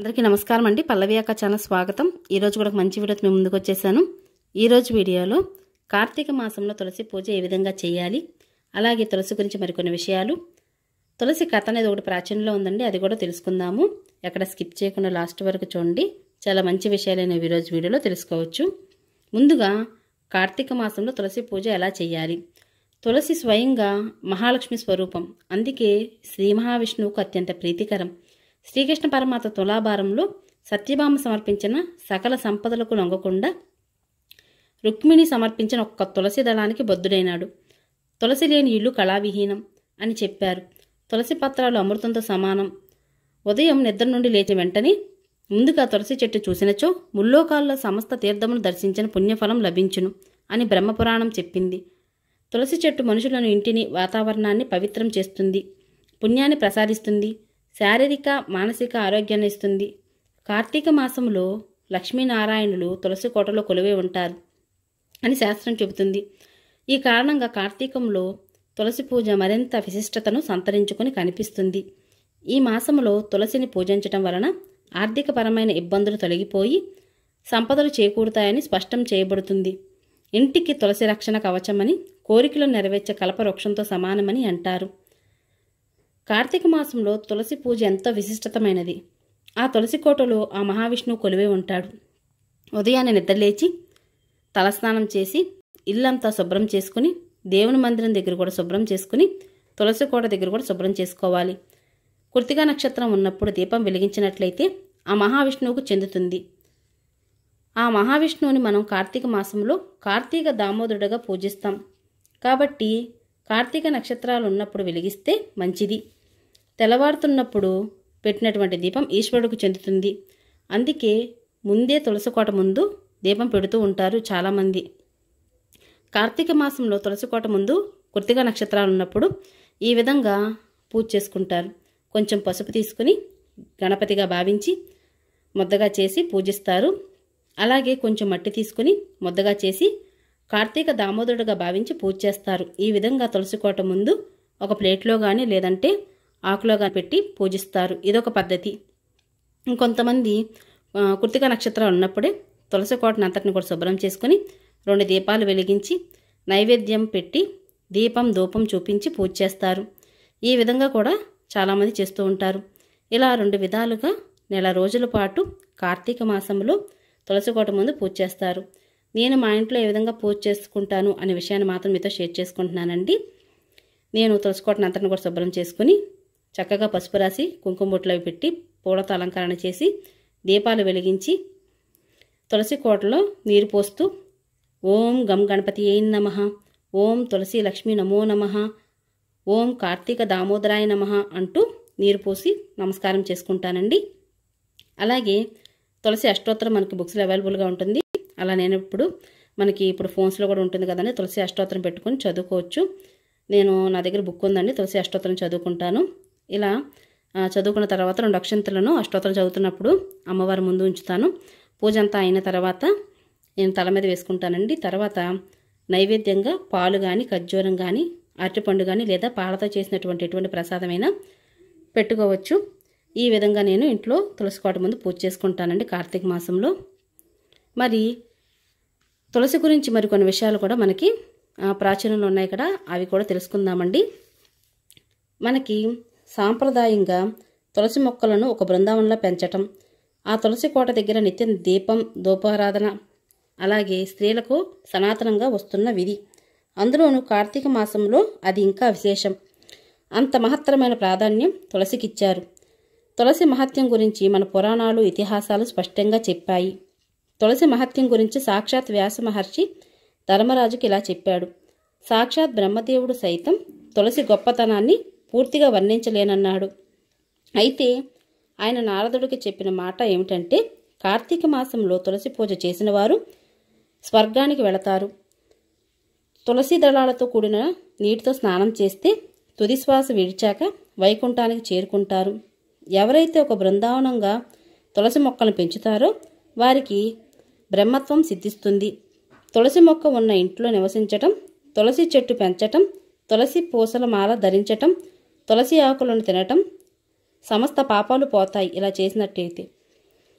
అందరికీ నమస్కారం అండి పల్లవి అక్క ఛానల్ స్వాగతం ఈరోజు కూడా ఒక మంచి వీడియోతో మేము ముందుకు వచ్చేసాను ఈరోజు వీడియోలో కార్తీక మాసంలో తులసి పూజ ఏ విధంగా చేయాలి అలాగే తులసి గురించి మరికొన్ని విషయాలు తులసి కథ అనేది ఒకటి ప్రాచీనంలో ఉందండి అది కూడా తెలుసుకుందాము ఎక్కడ స్కిప్ చేయకుండా లాస్ట్ వరకు చూడండి చాలా మంచి విషయాలైన ఈరోజు వీడియోలో తెలుసుకోవచ్చు ముందుగా కార్తీక మాసంలో తులసి పూజ ఎలా చేయాలి తులసి స్వయంగా మహాలక్ష్మి స్వరూపం అందుకే శ్రీ మహావిష్ణువుకు అత్యంత ప్రీతికరం శ్రీకృష్ణ పరమాత్మ తులాభారంలో సత్యభామ సమర్పించిన సకల సంపదలకు లొంగకుండా రుక్మిణి సమర్పించిన ఒక్క తులసి దళానికి బొద్దుడైనాడు తులసి లేని ఇల్లు కళావిహీనం అని చెప్పారు తులసి పత్రాలు అమృతంతో సమానం ఉదయం నిద్ర నుండి లేచిన వెంటనే ముందుగా తులసి చెట్టు చూసినచో ముల్లోకాల్లో సమస్త తీర్థమును దర్శించిన పుణ్యఫలం లభించును అని బ్రహ్మపురాణం చెప్పింది తులసి చెట్టు మనుషులను ఇంటిని వాతావరణాన్ని పవిత్రం చేస్తుంది పుణ్యాన్ని ప్రసాదిస్తుంది శారీరక మానసిక ఆరోగ్యాన్ని ఇస్తుంది కార్తీక మాసంలో లక్ష్మీనారాయణులు తులసి కోటలో కొలువై ఉంటారు అని శాస్త్రం చెబుతుంది ఈ కారణంగా కార్తీకంలో తులసి పూజ మరింత విశిష్టతను సంతరించుకొని కనిపిస్తుంది ఈ మాసంలో తులసిని పూజించటం వలన ఆర్థికపరమైన ఇబ్బందులు తొలగిపోయి సంపదలు చేకూరుతాయని స్పష్టం చేయబడుతుంది ఇంటికి తులసి రక్షణ కవచమని కోరికలు నెరవేర్చే కల్పవృక్షంతో సమానమని అంటారు కార్తీక మాసంలో తులసి పూజ ఎంతో విశిష్టతమైనది ఆ తులసి కోటలో ఆ మహావిష్ణువు కొలువై ఉంటాడు ఉదయాన్నే నిద్రలేచి తలస్నానం చేసి ఇల్లంతా శుభ్రం చేసుకుని దేవుని మందిరం దగ్గర కూడా శుభ్రం చేసుకుని తులసి కోట దగ్గర కూడా శుభ్రం చేసుకోవాలి కృతికా నక్షత్రం ఉన్నప్పుడు దీపం వెలిగించినట్లయితే ఆ మహావిష్ణువుకు చెందుతుంది ఆ మహావిష్ణువుని మనం కార్తీక మాసంలో కార్తీక దామోదరుడుగా పూజిస్తాం కాబట్టి కార్తీక నక్షత్రాలు ఉన్నప్పుడు వెలిగిస్తే మంచిది తెల్లవారుతున్నప్పుడు పెట్టినటువంటి దీపం ఈశ్వరుడికి చెందుతుంది అందుకే ముందే తులసికోట ముందు దీపం పెడుతూ ఉంటారు చాలామంది కార్తీక మాసంలో తులసికోట ముందు కృతిక నక్షత్రాలు ఉన్నప్పుడు ఈ విధంగా పూజ చేసుకుంటారు కొంచెం పసుపు తీసుకుని గణపతిగా భావించి ముద్దగా చేసి పూజిస్తారు అలాగే కొంచెం మట్టి తీసుకుని ముద్దగా చేసి కార్తీక దామోదరుడుగా భావించి పూజ చేస్తారు ఈ విధంగా తులసి కోట ముందు ఒక ప్లేట్లో కానీ లేదంటే ఆకులో కానీ పెట్టి పూజిస్తారు ఇదొక పద్ధతి ఇంకొంతమంది ఆ, కృతిక నక్షత్రాలు ఉన్నప్పుడే తులసి కోటను అంతటిని కూడా శుభ్రం చేసుకుని రెండు దీపాలు వెలిగించి నైవేద్యం పెట్టి దీపం ధూపం చూపించి పూజ చేస్తారు ఈ విధంగా కూడా చాలామంది చేస్తూ ఉంటారు ఇలా రెండు విధాలుగా నెల రోజుల పాటు కార్తీక మాసంలో తులసి కోట ముందు పూజ చేస్తారు నేను మా ఇంట్లో ఏ విధంగా పూజ చేసుకుంటాను అనే విషయాన్ని మాత్రం మీతో షేర్ చేసుకుంటున్నానండి నేను తులసి కోటను అంతటిని కూడా శుభ్రం చేసుకుని చక్కగా పసుపు రాసి కుంకుమ బొట్లు అవి పెట్టి పూలతో అలంకరణ చేసి దీపాలు వెలిగించి తులసి కోటలో నీరు పోస్తూ ఓం గం గణపతి ఏ నమ ఓం తులసి లక్ష్మీ నమో నమ ఓం కార్తీక దామోదరాయ నమ అంటూ నీరు పోసి నమస్కారం చేసుకుంటానండి అలాగే తులసి అష్టోత్తరం మనకి బుక్స్లో అవైలబుల్గా ఉంటుంది అలా నేను ఇప్పుడు మనకి ఇప్పుడు ఫోన్స్లో కూడా ఉంటుంది కదండి తులసి అష్టోత్తరం పెట్టుకొని చదువుకోవచ్చు నేను నా దగ్గర బుక్ ఉందండి తులసి అష్టోత్తరం చదువుకుంటాను ఇలా ఆ, చదువుకున్న తర్వాత రెండు అక్షంతలను అష్టోత్తరం చదువుతున్నప్పుడు అమ్మవారి ముందు ఉంచుతాను పూజ అంతా అయిన తర్వాత నేను తల మీద వేసుకుంటానండి తర్వాత నైవేద్యంగా పాలు కానీ ఖర్జూరం కానీ అరటిపండు కానీ లేదా పాలతో చేసినటువంటి ఎటువంటి ప్రసాదమైనా పెట్టుకోవచ్చు ఈ విధంగా నేను ఇంట్లో తులసి కోట ముందు పూజ చేసుకుంటానండి కార్తీక మాసంలో మరి తులసి గురించి మరికొన్ని విషయాలు కూడా మనకి ఆ, ప్రాచీనంలో ఉన్నాయి కదా అవి కూడా తెలుసుకుందామండి మనకి సాంప్రదాయంగా తులసి మొక్కలను ఒక బృందావనంలో పెంచటం ఆ తులసి కోట దగ్గర నిత్యం దీపం దూపారాధన అలాగే స్త్రీలకు సనాతనంగా వస్తున్న విధి అందులోనూ కార్తీక మాసంలో అది ఇంకా విశేషం అంత మహత్తరమైన ప్రాధాన్యం తులసికిచ్చారు తులసి మహత్యం గురించి మన పురాణాలు ఇతిహాసాలు స్పష్టంగా చెప్పాయి తులసి మహత్యం గురించి సాక్షాత్ వ్యాస మహర్షి ధర్మరాజుకి ఇలా చెప్పాడు సాక్షాత్ బ్రహ్మదేవుడు సైతం తులసి గొప్పతనాన్ని పూర్తిగా వర్ణించలేనన్నాడు అయితే ఆయన నారదుడికి చెప్పిన మాట ఏమిటంటే కార్తీక మాసంలో తులసి పూజ చేసిన వారు స్వర్గానికి వెళతారు తులసి దళాలతో కూడిన నీటితో స్నానం చేస్తే తుది శ్వాస విడిచాక వైకుంఠానికి చేరుకుంటారు ఎవరైతే ఒక బృందావనంగా తులసి మొక్కలను పెంచుతారో వారికి బ్రహ్మత్వం సిద్ధిస్తుంది తులసి మొక్క ఉన్న ఇంట్లో నివసించటం తులసి చెట్టు పెంచటం తులసి పూసల మాల ధరించటం తులసి ఆకులను తినటం సమస్త పాపాలు పోతాయి ఇలా చేసినట్టయితే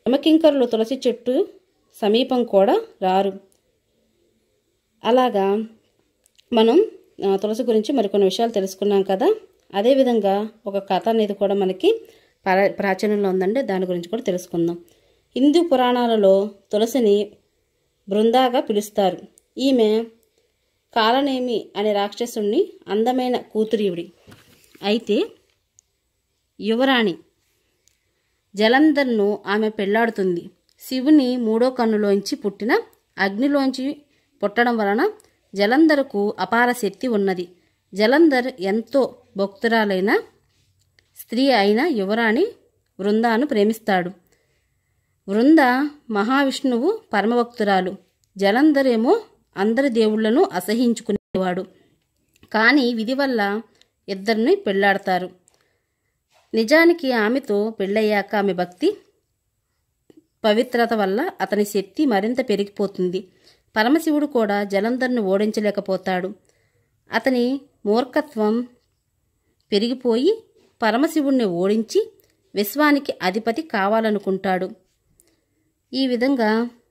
యమకింకరులు తులసి చెట్టు సమీపం కూడా రారు అలాగా మనం ఆ, తులసి గురించి మరికొన్ని విషయాలు తెలుసుకున్నాం కదా అదేవిధంగా ఒక కథ అనేది కూడా మనకి ప్రా ప్రాచీనంలో ఉందండి దాని గురించి కూడా తెలుసుకుందాం హిందూ పురాణాలలో తులసిని బృందాగా పిలుస్తారు ఈమె కాలనేమి అనే రాక్షసుణ్ణి అందమైన కూతురివిడి అయితే యువరాణి జలంధర్ను ఆమె పెళ్లాడుతుంది శివుని మూడో కన్నులోంచి పుట్టిన అగ్నిలోంచి పుట్టడం వలన జలంధర్కు అపార శక్తి ఉన్నది జలంధర్ ఎంతో భక్తురాలైన స్త్రీ అయిన యువరాణి వృందాను ప్రేమిస్తాడు వృంద మహావిష్ణువు పరమభక్తురాలు జలంధర్ ఏమో అందరి దేవుళ్లను అసహించుకునేవాడు కానీ విధి వల్ల ఇద్దరిని పెళ్లాడతారు నిజానికి ఆమెతో పెళ్ళయ్యాక ఆమె భక్తి పవిత్రత వల్ల అతని శక్తి మరింత పెరిగిపోతుంది పరమశివుడు కూడా జలంధర్ను ఓడించలేకపోతాడు అతని మూర్ఖత్వం పెరిగిపోయి పరమశివుణ్ణి ఓడించి విశ్వానికి అధిపతి కావాలనుకుంటాడు ఈ విధంగా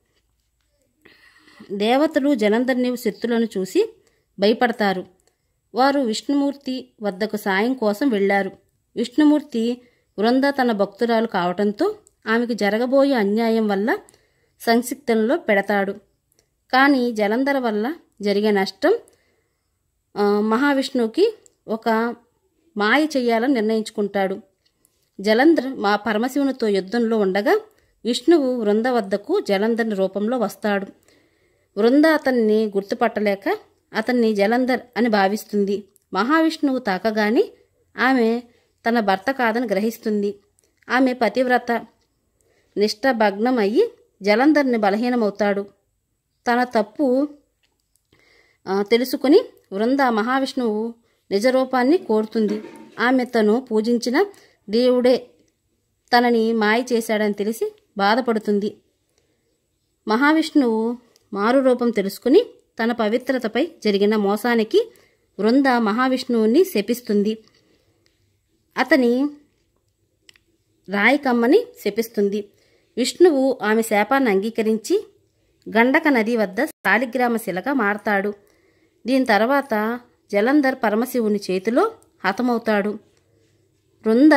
దేవతలు జలంధర్ని శక్తులను చూసి భయపడతారు వారు విష్ణుమూర్తి వద్దకు సాయం కోసం వెళ్ళారు విష్ణుమూర్తి వృంద తన భక్తురాలు కావటంతో ఆమెకు జరగబోయే అన్యాయం వల్ల సంక్షిప్తంలో పెడతాడు కానీ జలంధర వల్ల జరిగే నష్టం ఆ, మహావిష్ణువుకి ఒక మాయ చెయ్యాలని నిర్ణయించుకుంటాడు జలంధర్ మా పరమశివునితో యుద్ధంలో ఉండగా విష్ణువు వృంద వద్దకు జలంధర్ రూపంలో వస్తాడు వృంద అతన్ని గుర్తుపట్టలేక అతన్ని జలంధర్ అని భావిస్తుంది మహావిష్ణువు తాకగానే ఆమె తన భర్త కాదని గ్రహిస్తుంది ఆమె పతివ్రత నిష్టభగ్నం అయ్యి జలంధర్ని బలహీనమవుతాడు తన తప్పు ఆ, తెలుసుకుని వృంద మహావిష్ణువు నిజరూపాన్ని కోరుతుంది ఆమె తను పూజించిన దేవుడే తనని మాయ చేశాడని తెలిసి బాధపడుతుంది మహావిష్ణువు మారు రూపం తెలుసుకుని తన పవిత్రతపై జరిగిన మోసానికి వృంద మహావిష్ణువుని శపిస్తుంది అతని రాయికమ్మని శపిస్తుంది విష్ణువు ఆమె శాపాన్ని అంగీకరించి గండక నది వద్ద శాలిగ్రామ శిలగా మారతాడు దీని తర్వాత జలంధర్ పరమశివుని చేతిలో హతమవుతాడు వృంద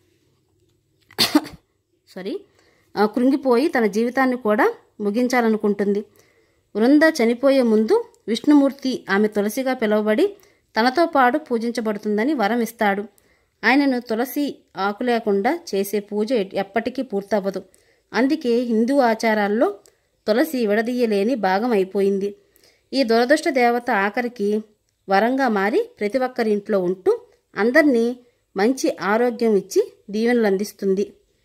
సారీ ఆ, కృంగిపోయి తన జీవితాన్ని కూడా ముగించాలనుకుంటుంది వృంద చనిపోయే ముందు విష్ణుమూర్తి ఆమె తులసిగా పిలువబడి తనతో పాటు పూజించబడుతుందని వరం ఇస్తాడు ఆయనను తులసి ఆకు లేకుండా చేసే పూజ ఎట్- ఎప్పటికీ పూర్తవ్వదు అందుకే హిందూ ఆచారాల్లో తులసి విడదీయలేని భాగం అయిపోయింది ఈ దురదృష్ట దేవత ఆఖరికి వరంగా మారి ప్రతి ఒక్కరి ఇంట్లో ఉంటూ అందరినీ మంచి ఆరోగ్యం ఇచ్చి దీవెనలు అందిస్తుంది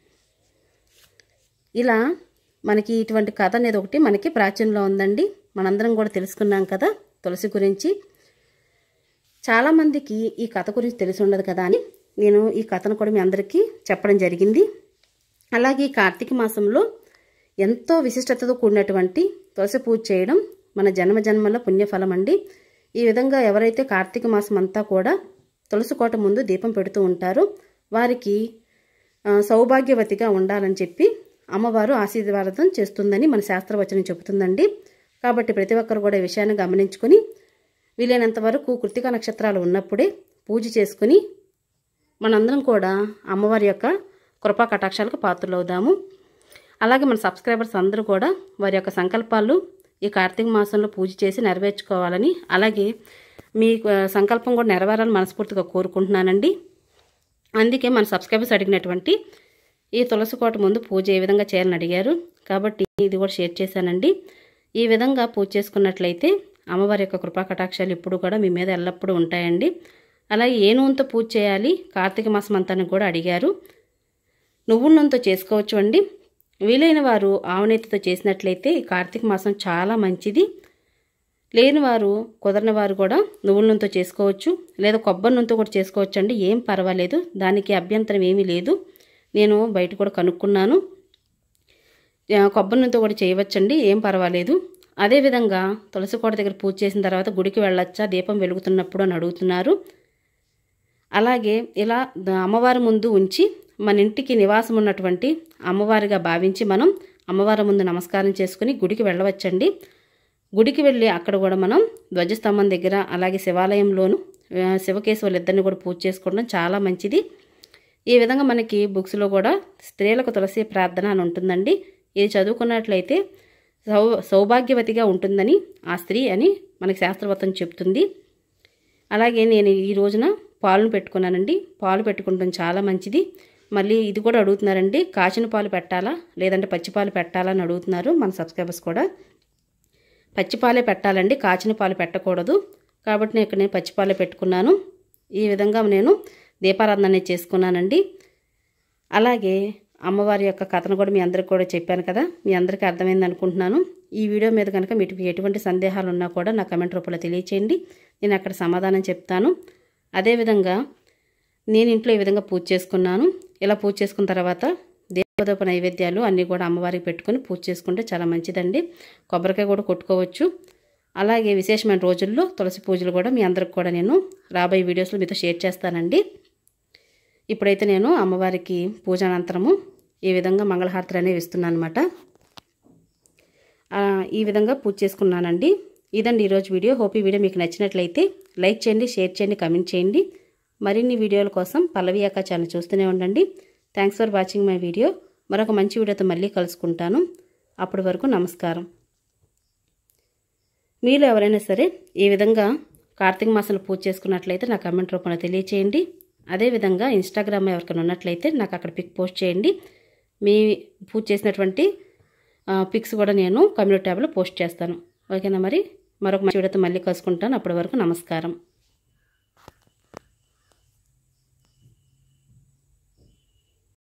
ఇలా మనకి ఇటువంటి కథ అనేది ఒకటి మనకి ప్రాచీనంలో ఉందండి మనందరం కూడా తెలుసుకున్నాం కదా తులసి గురించి చాలామందికి ఈ కథ గురించి తెలిసి ఉండదు కదా అని నేను ఈ కథను కూడా మీ అందరికీ చెప్పడం జరిగింది అలాగే ఈ కార్తీక మాసంలో ఎంతో విశిష్టతతో కూడినటువంటి తులసి పూజ చేయడం మన జన్మ జన్మల పుణ్యఫలం అండి ఈ విధంగా ఎవరైతే కార్తీక మాసం అంతా కూడా తులసి కోట ముందు దీపం పెడుతూ ఉంటారో వారికి ఆ, సౌభాగ్యవతిగా ఉండాలని చెప్పి అమ్మవారు ఆశీర్వాదం చేస్తుందని మన శాస్త్రవచనం చెబుతుందండి కాబట్టి ప్రతి ఒక్కరు కూడా ఈ విషయాన్ని గమనించుకొని వీలైనంత వరకు కృతిక నక్షత్రాలు ఉన్నప్పుడే పూజ చేసుకుని మనందరం కూడా అమ్మవారి యొక్క కృపా కటాక్షాలకు పాత్రలవుదాము అలాగే మన సబ్స్క్రైబర్స్ అందరూ కూడా వారి యొక్క సంకల్పాలు ఈ కార్తీక మాసంలో పూజ చేసి నెరవేర్చుకోవాలని అలాగే మీ ఆ, సంకల్పం కూడా నెరవేరాలని మనస్ఫూర్తిగా కోరుకుంటున్నానండి అందుకే మన సబ్స్క్రైబర్స్ అడిగినటువంటి ఈ తులసి కోట ముందు పూజ ఏ విధంగా చేయాలని అడిగారు కాబట్టి ఇది కూడా షేర్ చేశానండి ఈ విధంగా పూజ చేసుకున్నట్లయితే అమ్మవారి యొక్క కృపా కటాక్షాలు ఇప్పుడు కూడా మీ మీద ఎల్లప్పుడూ ఉంటాయండి అలాగే ఏ నూనెతో పూజ చేయాలి కార్తీక మాసం అంతా కూడా అడిగారు నువ్వుల నూనెతో చేసుకోవచ్చు అండి వీలైన వారు ఆవునేతితో చేసినట్లయితే ఈ కార్తీక మాసం చాలా మంచిది లేని వారు కుదరని వారు కూడా నువ్వుల నూనెతో చేసుకోవచ్చు లేదా కొబ్బరి నూనెతో కూడా చేసుకోవచ్చు అండి ఏం పర్వాలేదు దానికి అభ్యంతరం ఏమీ లేదు నేను బయట కూడా కనుక్కున్నాను ఆ, కొబ్బరి నూనెతో కూడా చేయవచ్చండి ఏం పర్వాలేదు అదేవిధంగా తులసి కోట దగ్గర పూజ చేసిన తర్వాత గుడికి వెళ్ళొచ్చా దీపం వెలుగుతున్నప్పుడు అని అడుగుతున్నారు అలాగే ఇలా ద- అమ్మవారి ముందు ఉంచి మన ఇంటికి నివాసం ఉన్నటువంటి అమ్మవారిగా భావించి మనం అమ్మవారి ముందు నమస్కారం చేసుకుని గుడికి వెళ్ళవచ్చండి గుడికి వెళ్ళి అక్కడ కూడా మనం ధ్వజస్తంభం దగ్గర అలాగే శివాలయంలోను ఆ, శివకేశవులు ఇద్దరిని కూడా పూజ చేసుకోవడం చాలా మంచిది ఈ విధంగా మనకి బుక్స్లో కూడా స్త్రీలకు తులసి ప్రార్థన అని ఉంటుందండి ఇది చదువుకున్నట్లయితే సౌ సౌభాగ్యవతిగా ఉంటుందని ఆ స్త్రీ అని మనకి శాస్త్రవతం చెప్తుంది అలాగే నేను ఈ రోజున పాలను పెట్టుకున్నానండి పాలు పెట్టుకుంటాం చాలా మంచిది మళ్ళీ ఇది కూడా అడుగుతున్నారండి కాచిన పాలు పెట్టాలా లేదంటే పచ్చి పాలు పెట్టాలా అని అడుగుతున్నారు మన సబ్స్క్రైబర్స్ కూడా పచ్చి పాలే పెట్టాలండి కాచిన పాలు పెట్టకూడదు కాబట్టి నేను ఇక్కడ నేను పచ్చి పాలే పెట్టుకున్నాను ఈ విధంగా నేను దీపారాధన అనేది చేసుకున్నానండి అలాగే అమ్మవారి యొక్క కథను కూడా మీ అందరికి కూడా చెప్పాను కదా మీ అందరికీ అర్థమైంది అనుకుంటున్నాను ఈ వీడియో మీద కనుక మీకు ఎటువంటి సందేహాలు ఉన్నా కూడా నా కమెంట్ రూపంలో తెలియచేయండి నేను అక్కడ సమాధానం చెప్తాను అదేవిధంగా నేను ఇంట్లో ఈ విధంగా పూజ చేసుకున్నాను ఇలా పూజ చేసుకున్న తర్వాత దేవదోప నైవేద్యాలు అన్నీ కూడా అమ్మవారికి పెట్టుకొని పూజ చేసుకుంటే చాలా మంచిదండి కొబ్బరికాయ కూడా కొట్టుకోవచ్చు అలాగే విశేషమైన రోజుల్లో తులసి పూజలు కూడా మీ అందరికి కూడా నేను రాబోయే వీడియోస్లో మీతో షేర్ చేస్తానండి ఇప్పుడైతే నేను అమ్మవారికి పూజ అనంతరము ఈ విధంగా మంగళహారతులు అనేవి ఇస్తున్నాను అనమాట ఈ విధంగా పూజ చేసుకున్నానండి ఇదండి ఈరోజు వీడియో హోప్ ఈ వీడియో మీకు నచ్చినట్లయితే లైక్ చేయండి షేర్ చేయండి కమెంట్ చేయండి మరిన్ని వీడియోల కోసం పల్లవి అక్క ఛానల్ చూస్తూనే ఉండండి thanks for watching my video మరొక మంచి వీడియోతో మళ్ళీ కలుసుకుంటాను అప్పటి వరకు నమస్కారం మీలో ఎవరైనా సరే ఈ విధంగా కార్తీక మాసంలో పూజ చేసుకున్నట్లయితే నా కమెంట్ రూపంలో తెలియచేయండి అదేవిధంగా ఇన్స్టాగ్రామ్ ఎవరికైనా ఉన్నట్లయితే నాకు అక్కడ పిక్ పోస్ట్ చేయండి మీ పూజ చేసినటువంటి పిక్స్ కూడా నేను కమ్యూనిటీ ట్యాబ్లో పోస్ట్ చేస్తాను ఓకేనా మరి మరొక మంచి వీడియోతో మళ్ళీ కలుసుకుంటాను అప్పటి వరకు నమస్కారం